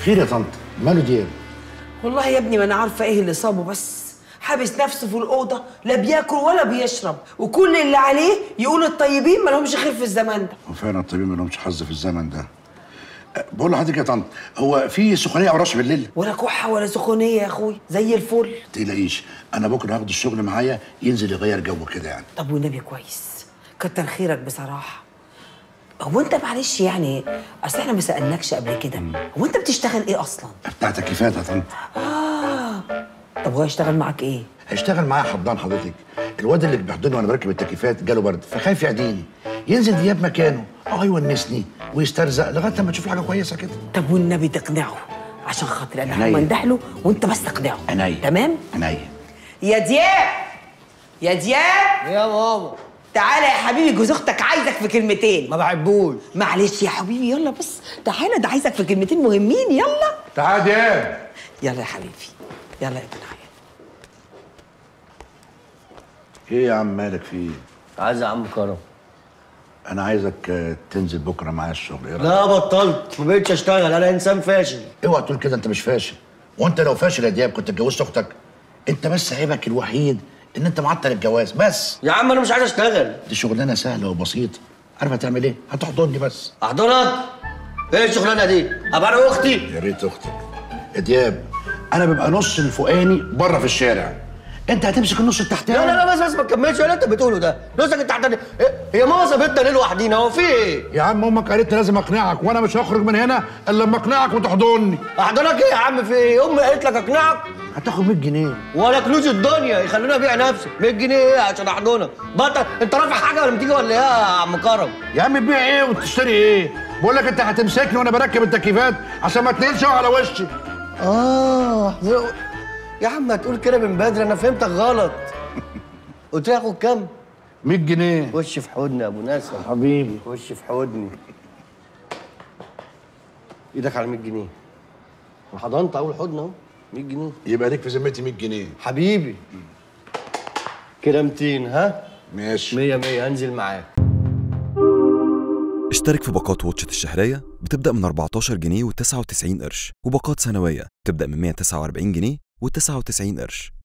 خير يا طنط ماله دياب والله يا ابني ما انا عارفه ايه اللي صابه بس حابس نفسه في الاوضه لا بياكل ولا بيشرب وكل اللي عليه يقول الطيبين ما لهمش خير في الزمان ده وفعلا الطبيب ما لهمش حظ في الزمن ده أه، بقول لحضرتك يا طنط هو في سخونيه او رش بالليل ولا كحه ولا سخونيه يا اخوي زي الفل تقلقيش انا بكره هاخد الشغل معايا ينزل يغير جو كده يعني طب والنبي كويس كتر خيرك بصراحه هو انت معلش يعني اصل احنا ما سالناكش قبل كده هو انت بتشتغل ايه اصلا بتاع تكييفات يا طنط اه طب هو هيشتغل معاك ايه هيشتغل معايا حضان حضرتك الواد اللي بيحضني وانا بركب التكييفات جاله برد فخايف يعديني ينزل دياب مكانه اه يونسني ويسترزق لغايه لما تشوف حاجه كويسه كده طب والنبي تقنعه عشان خاطر انا عينيا. هنده له وانت بس تقنعه عينيا تمام عينيا يا دياب يا دياب يا ماما تعالى يا حبيبي جوز اختك عايزك في كلمتين ما بحبوش معلش يا حبيبي يلا بس تعالى ده عايزك في كلمتين مهمين يلا تعال دياب يلا يا حبيبي يلا يا ابن عيال ايه يا عم مالك في ايه عايز يا عم كرم انا عايزك آه، تنزل بكره معايا الشغل ايه رأيك؟ لا بطلت ما بقتش اشتغل انا انسان فاشل اوعى تقول كده انت مش فاشل وانت لو فاشل يا دياب كنت اتجوزت اختك انت بس عيبك الوحيد ان انت معطل الجواز بس يا عم انا مش عايز اشتغل دي شغلانه سهله وبسيطه عارف هتعمل ايه هتحضني بس احضرك ايه الشغلانه دي ابقى انا واختي يا ريت اختك يا دياب انا ببقى نص الفوقاني بره في الشارع انت هتمسك النص التحتاني لا لا لا بس بس ما تكملش اللي انت بتقوله ده نصك انت حتى هي ماما سابتنا ليه لوحدينا هو في ايه؟ يا عم امك قالت لي لازم اقنعك وانا مش هخرج من هنا الا لما اقنعك وتحضني احضرك ايه يا عم في ايه؟ امي قالت لك اقنعك هتاخد 100 جنيه ولا كنوز الدنيا يخلوني ابيع نفسي 100 جنيه ايه عشان احضنك بطل انت رافع حاجه ولا بتيجي ولا ايه يا عم كرم؟ يا عم تبيع ايه وتشتري ايه بقول لك انت هتمسكني وانا بركب التكييفات عشان ما تنقلش على وشي اه يا عم ما تقول كده من بدري انا فهمتك غلط قلت لي هاخد كام؟ 100 جنيه خش في حضني يا ابو ناسم حبيبي خش في حضني ايدك على 100 جنيه وحضنت اول حضن اهو 100 جنيه يبقى ليك في ذمتي 100 جنيه حبيبي كده 200 ها ماشي 100 100 هنزل معاك اشترك في باقات واتشت الشهرية بتبدأ من 14 جنيه و99 قرش وباقات سنوية بتبدأ من 149 جنيه و99 قرش